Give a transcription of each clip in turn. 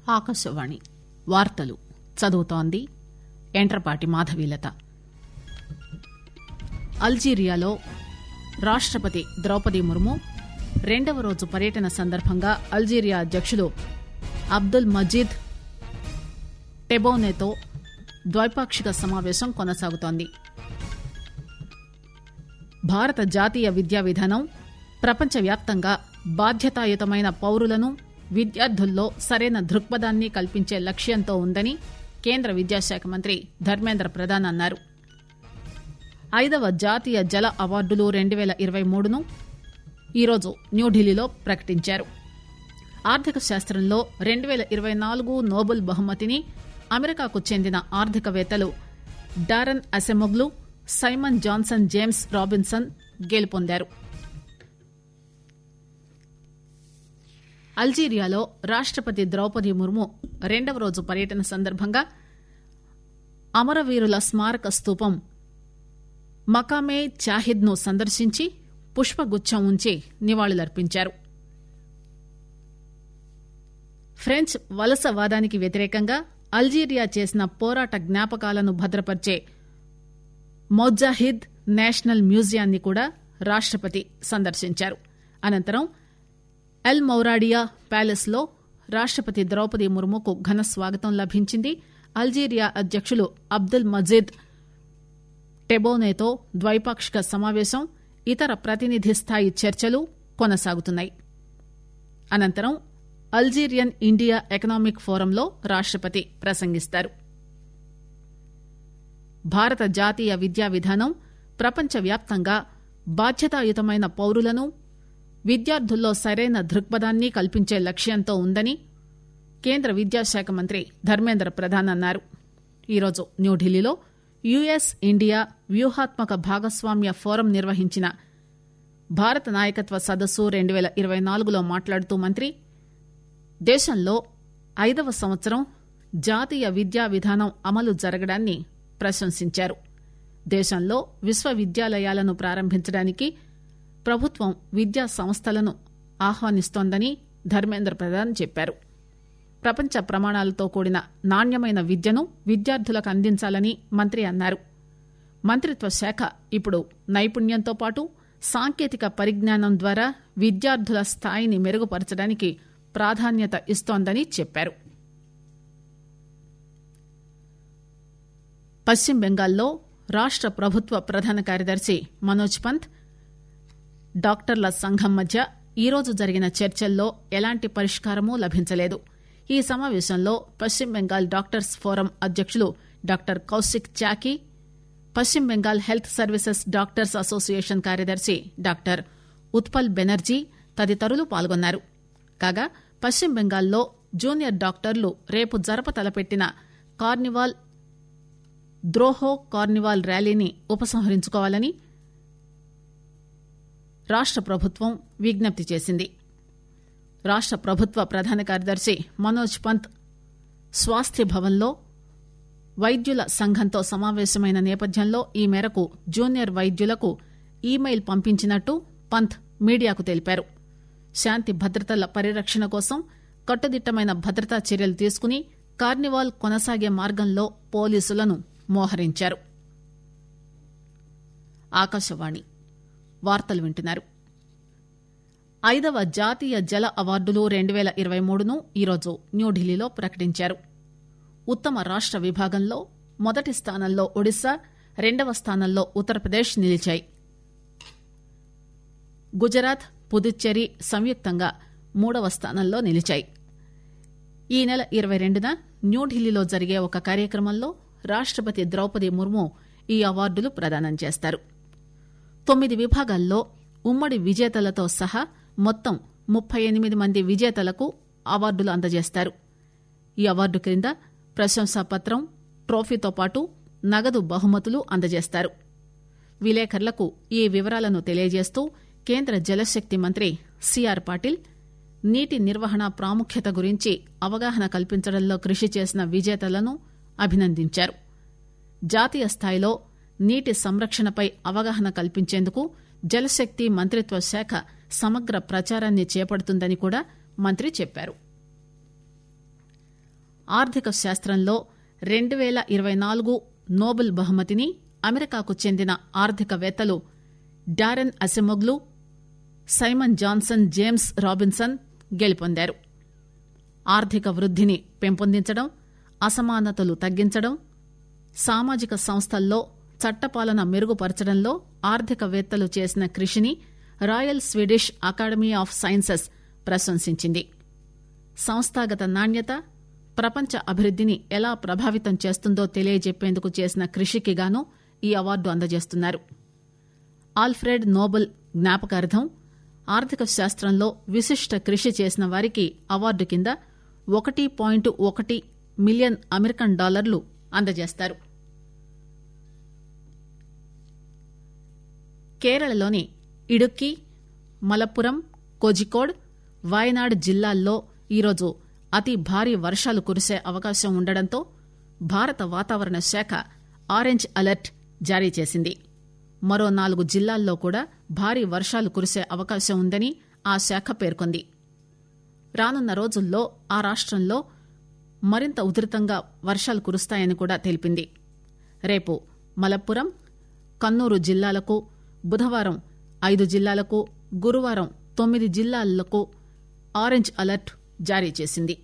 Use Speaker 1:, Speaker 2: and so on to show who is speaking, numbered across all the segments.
Speaker 1: ఆకాశవాణి వార్తలు చదువుతోంది ఎంట్రపాటి మాధవీలత అల్జీరియాలో రాష్టపతి ద్రౌపది ముర్ము రెండవ రోజు పర్యటన సందర్భంగా అల్జీరియా అధ్యకుడు అబ్దుల్ మజీద్ టెబోనేతో ద్వైపాక్షిక సమావేశం కొనసాగుతోంది భారత జాతీయ విద్యా విధానం ప్రపంచవ్యాప్తంగా బాధ్యతాయుతమైన పౌరులను విద్యార్థుల్లో సరైన దృక్పథాన్ని కల్పించే లక్ష్యంతో ఉందని కేంద్ర విద్యాశాఖ మంత్రి ధర్మేంద్ర ప్రధాన్ అన్నారు ఐదవ జాతీయ జల అవార్డులు రెండు పేల ఇరవై మూడును ఈరోజు న్యూఢిల్లీలో ప్రకటించారు ఆర్థిక శాస్త్రంలో రెండు పేల ఇరవై నాలుగు నోబెల్ బహుమతిని అమెరికాకు చెందిన ఆర్థికవేత్తలు Daron Acemoglu Simon Johnson James Robinson గెలుపొందారు అల్జీరియాలో రాష్టపతి ద్రౌపది ముర్ము రెండవ రోజు పర్యటన సందర్భంగా అమరవీరుల స్మారక స్తూపం మకామే చాహిద్ ను సందర్శించి పుష్పగుచ్చం ఉంచి నివాళులర్పించారు ఫ్రెంచ్ వలసవాదానికి వ్యతిరేకంగా అల్జీరియా చేసిన పోరాట జ్ఞాపకాలను భద్రపరిచే మౌజాహిద్ నేషనల్ మ్యూజియాన్ని కూడా రాష్టపతి సందర్శించారు అనంతరం ఎల్ మౌరాడియా ప్యాలెస్ లో రాష్టపతి ద్రౌపది ముర్ముకు ఘన స్వాగతం లభించింది అల్జీరియా అధ్యకులు అబ్దుల్ మజీద్ టెబోనేతో ద్వైపాక్షిక సమావేశం ఇతర ప్రతినిధి స్థాయి చర్చలు కొనసాగుతున్నాయి అనంతరం అల్జీరియన్ ఇండియా ఎకనామిక్ ఫోరంలో రాష్టపతి ప్రసంగిస్తారు భారత జాతీయ విద్యా విధానం ప్రపంచవ్యాప్తంగా బాధ్యతాయుతమైన పౌరులను విద్యార్థుల్లో సరైన దృక్పథాన్ని కల్పించే లక్ష్యంతో ఉందని కేంద్ర విద్యాశాఖ మంత్రి ధర్మేంద్ర ప్రధాన్ అన్నారు ఈరోజు న్యూఢిల్లీలో యుఎస్ ఇండియా వ్యూహాత్మక భాగస్వామ్య ఫోరం నిర్వహించిన భారత నాయకత్వ సదస్సు రెండు పేల ఇరవై నాలుగులో మాట్లాడుతూ మంత్రి దేశంలో ఐదవ సంవత్సరం జాతీయ విద్యా విధానం అమలు జరగడాన్ని ప్రశంసించారు దేశంలో విశ్వవిద్యాలయాలను ప్రారంభించడానికి ప్రభుత్వం విద్యా సంస్థలను ఆహ్వానిస్తోందని ధర్మేంద్ర ప్రధాన్ చెప్పారు ప్రపంచ ప్రమాణాలతో కూడిన నాణ్యమైన విద్యను విద్యార్థులకు అందించాలని మంత్రి అన్నారు మంత్రిత్వ శాఖ ఇప్పుడు నైపుణ్యంతో పాటు సాంకేతిక పరిజ్ఞానం ద్వారా విద్యార్థుల స్థాయిని మెరుగుపరచడానికి ప్రాధాన్యత ఇస్తోందని చెప్పారు పశ్చిమ బెంగాల్లో రాష్ట ప్రభుత్వ ప్రధాన కార్యదర్శి మనోజ్ పంత్ డాక్టర్ల సంఘం మధ్య ఈరోజు జరిగిన చర్చల్లో ఎలాంటి పరిష్కారమూ లభించలేదు ఈ సమావేశంలో పశ్చిమ బెంగాల్ డాక్టర్స్ ఫోరం అధ్యకులు డాక్టర్ కౌశిక్ చాకీ పశ్చిమ Bengal health services doctors association కార్యదర్శి డాక్టర్ ఉత్పల్ బెనర్జీ తదితరులు పాల్గొన్నారు కాగా పశ్చిమ బెంగాల్లో జూనియర్ డాక్టర్లు రేపు జరప తలపెట్టిన కార్నివాల్ ద్రోహో కార్నివాల్ ర్యాలీని ఉపసంహరించుకోవాలని రాష్ట ప్రభుత్వం విజ్ఞప్తి చేసింది రాష్ట ప్రభుత్వ ప్రధాన కార్యదర్శి మనోజ్ పంత్ స్వాస్థ్య భవన్లో వైద్యుల సంఘంతో సమావేశమైన నేపథ్యంలో ఈ మేరకు జూనియర్ వైద్యులకు ఈమెయిల్ పంపించినట్టు పంత్ మీడియాకు తెలిపారు శాంతి భద్రతల పరిరక్షణ కోసం కట్టుదిట్టమైన భద్రతా చర్యలు తీసుకుని కార్నివాల్ కొనసాగే మార్గంలో పోలీసులను మోహరించారు ఆకాశవాణి వార్తలు వింటున్నారు ఐదవ జాతీయ జల అవార్డులు రెండు పేల ఇరవై మూడును ఈరోజు న్యూఢిల్లీలో ప్రకటించారు ఉత్తమ రాష్ట విభాగంలో మొదటి స్థానంలో ఒడిశా రెండవ స్థానంలో ఉత్తరప్రదేశ్ నిలిచాయి గుజరాత్ పుదుచ్చేరి సంయుక్తంగా మూడవ స్థానంలో నిలిచాయి ఈ నెల ఇరవై రెండున న్యూఢిల్లీలో జరిగే ఒక కార్యక్రమంలో రాష్టపతి ద్రౌపది ముర్ము ఈ అవార్డులు ప్రదానం చేస్తారు తొమ్మిది విభాగాల్లో ఉమ్మడి విజేతలతో సహా మొత్తం ముప్పై ఎనిమిది మంది విజేతలకు అవార్డులు అందజేస్తారు ఈ అవార్డు క్రింద ప్రశంసాపత్రం ట్రోఫీతో పాటు నగదు బహుమతులు అందజేస్తారు విలేకరులకు ఈ వివరాలను తెలియజేస్తూ కేంద్ర జలశక్తి మంత్రి సిఆర్ పాటిల్ నీటి నిర్వహణ ప్రాముఖ్యత గురించి అవగాహన కల్పించడంలో కృషి చేసిన విజేతలను అభినందించారు జాతీయ స్థాయిలో నీటి సంరక్షణపై అవగాహన కల్పించేందుకు జలశక్తి మంత్రిత్వ శాఖ సమగ్ర ప్రచారాన్ని చేపడుతుందని కూడా మంత్రి చెప్పారు ఆర్థిక శాస్త్రంలో రెండు పేల ఇరవై నాలుగు నోబెల్ బహుమతిని అమెరికాకు చెందిన ఆర్థికవేత్తలు Daron Acemoglu Simon Johnson James Robinson గెలుపొందారు ఆర్థిక వృద్దిని పెంపొందించడం అసమానతలు తగ్గించడం సామాజిక సంస్థల్లో చట్టపాలన మెరుగుపరచడంలో ఆర్థికవేత్తలు చేసిన కృషిని Royal Swedish Academy of Sciences ప్రశంసించింది సంస్థాగత నాణ్యత ప్రపంచ అభివృద్దిని ఎలా ప్రభావితం చేస్తుందో తెలియజెప్పేందుకు చేసిన కృషికి గాను ఈ అవార్డు అందజేస్తున్నారు ఆల్ఫ్రెడ్ నోబెల్ జ్ఞాపకార్థం ఆర్థిక శాస్త్రంలో విశిష్ట కృషి చేసిన వారికి అవార్డు కింద ఒకటి పాయింట్ ఒకటి మిలియన్ అమెరికన్ డాలర్లు అందజేస్తారు కేరళలోని ఇడుక్కి మలప్పురం కోజికోడ్ వాయనాడ్ జిల్లాల్లో ఈరోజు అతి భారీ వర్షాలు కురిసే అవకాశం ఉండడంతో భారత వాతావరణ శాఖ ఆరెంజ్ అలర్ట్ జారీ చేసింది మరో నాలుగు జిల్లాల్లో కూడా భారీ వర్షాలు కురిసే అవకాశం ఉందని ఆ శాఖ పేర్కొంది రానున్న రోజుల్లో ఆ రాష్టంలో మరింత ఉధృతంగా వర్షాలు కురుస్తాయని కూడా తెలిపింది రేపు మలప్పురం కన్నూరు జిల్లాలకు బుధవారం ఐదు జిల్లాలకు గురువారం తొమ్మిది జిల్లాలకు ఆరెంజ్ అలర్ట్ జారీ చేసింది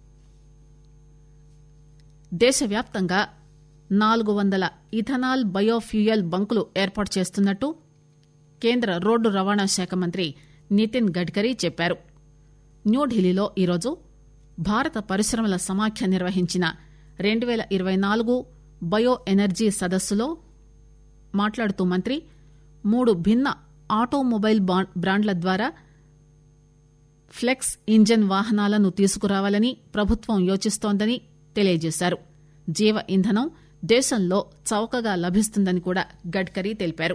Speaker 1: దేశవ్యాప్తంగా నాలుగు వందల ఇథనాల్ బయోఫ్యూయల్ బంకులు ఏర్పాటు చేస్తున్నట్టు కేంద్ర రోడ్డు రవాణా శాఖ మంత్రి నితిన్ గడ్కరీ చెప్పారు న్యూఢిల్లీలో ఈరోజు భారత పరిశ్రమల సమాఖ్య నిర్వహించిన రెండు పేల ఇరవై నాలుగు బయో ఎనర్జీ సదస్సులో మాట్లాడుతూ మంత్రి మూడు భిన్న ఆటోమొబైల్ బ్రాండ్ల ద్వారా ఫ్లెక్స్ ఇంజన్ వాహనాలను తీసుకురావాలని ప్రభుత్వం యోచిస్తోందని తెలియజేశారు జీవ ఇంధనం దేశంలో చౌకగా లభిస్తుందని కూడా గడ్కరీ తెలిపారు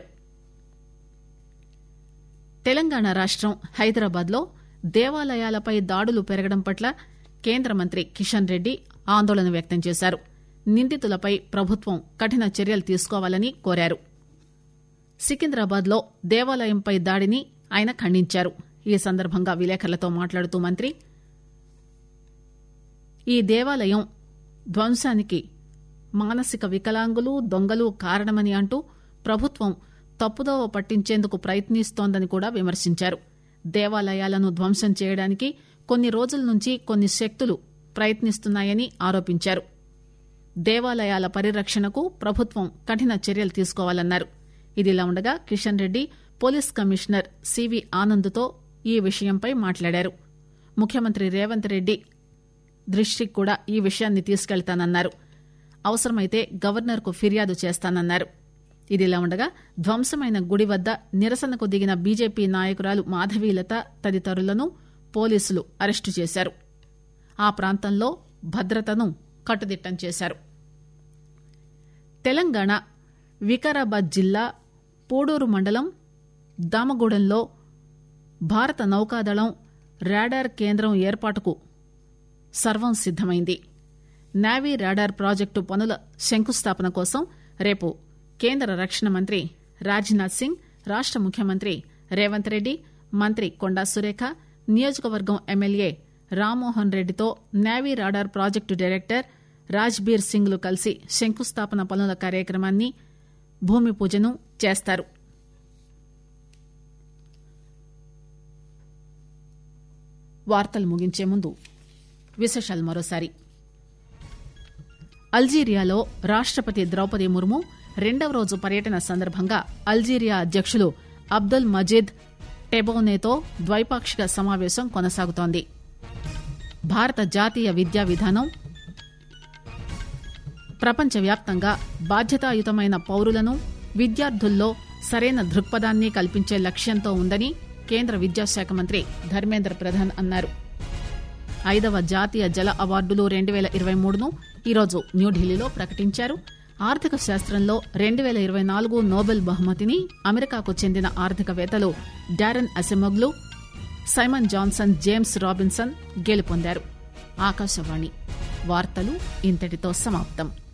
Speaker 1: తెలంగాణ రాష్టం హైదరాబాద్ లో దేవాలయాలపై దాడులు పెరగడం పట్ల కేంద్ర మంత్రి కిషన్ రెడ్డి ఆందోళన వ్యక్తం చేశారు నిందితులపై ప్రభుత్వం కఠిన చర్యలు తీసుకోవాలని కోరారు సికింద్రాబాద్ లో దేవాలయంపై దాడిని ఆయన ఖండించారు ఈ సందర్భంగా విలేకరులతో మాట్లాడుతూ మంత్రి ఈ దేవాలయం ధ్వంసానికి మానసిక వికలాంగులు దొంగలు కారణమని అంటూ ప్రభుత్వం తప్పుదోవ పట్టించేందుకు ప్రయత్నిస్తోందని కూడా విమర్శించారు దేవాలయాలను ధ్వంసం చేయడానికి కొన్ని రోజుల నుంచి కొన్ని శక్తులు ప్రయత్నిస్తున్నాయని ఆరోపించారు దేవాలయాల పరిరక్షణకు ప్రభుత్వం కఠిన చర్యలు తీసుకోవాలన్నారు ఇదిలా ఉండగా Kishan Reddy police commissioner CV ఆనంద్తో ఈ విషయంపై మాట్లాడారు ముఖ్యమంత్రి రేవంత్ రెడ్డి దృష్టికి కూడా ఈ విషయాన్ని తీసుకెళ్తానన్నారు అవసరమైతే గవర్నర్ కు ఫిర్యాదు చేస్తానన్నారు ఇదిలా ఉండగా ధ్వంసమైన గుడి వద్ద నిరసనకు దిగిన బీజేపీ నాయకురాలు మాధవీలత తదితరులను పోలీసులు అరెస్టు చేశారు ఆ ప్రాంతంలో భద్రతను కట్టుదిట్టం చేశారు తెలంగాణ వికారాబాద్ జిల్లా పూడూరు మండలం దామగూడెంలో భారత నౌకాదళం రాడార్ కేంద్రం ఏర్పాటుకు సర్వం సిద్దమైంది నావీ రాడార్ ప్రాజెక్టు పనుల శంకుస్థాపన కోసం రేపు కేంద్ర రక్షణ మంత్రి రాజ్నాథ్ సింగ్ రాష్ట ముఖ్యమంత్రి రేవంత్ రెడ్డి మంత్రి కొండా సురేఖ నియోజకవర్గం ఎమ్మెల్యే రామ్మోహన్ రెడ్డితో navy radar project director Rajbir Singh లు కలిసి శంకుస్థాపన పనుల కార్యక్రమాన్ని భూమి పూజను చేస్తారు వార్తలు ముగించే ముందు విశేషాలు మరోసారి అల్జీరియాలో రాష్టపతి ద్రౌపది ముర్ము రెండవ రోజు పర్యటన సందర్భంగా అల్జీరియా అధ్యకులు అబ్దుల్ మజీద్ టెబోనేతో ద్వైపాక్షిక సమావేశం కొనసాగుతోంది భారత జాతీయ విద్యా విధానం ప్రపంచవ్యాప్తంగా బాధ్యతాయుతమైన పౌరులను విద్యార్థుల్లో సరైన దృక్పథాన్ని కల్పించే లక్ష్యంతో ఉందని కేంద్ర విద్యాశాఖ మంత్రి ధర్మేంద్ర ప్రధాన్ అన్నారు ఐదవ జాతీయ జల అవార్డులు రెండు పేల ఇరవై మూడును ఈరోజు న్యూఢిల్లీలో ప్రకటించారు ఆర్థిక శాస్త్రంలో రెండు పేల ఇరవై నాలుగు నోబెల్ బహుమతిని అమెరికాకు చెందిన ఆర్థికవేత్తలు Daron Acemoglu Simon Johnson James Robinson గెలుపొందారు ఆకాశవాణి వార్తలు ఇంతటితో సమాప్తం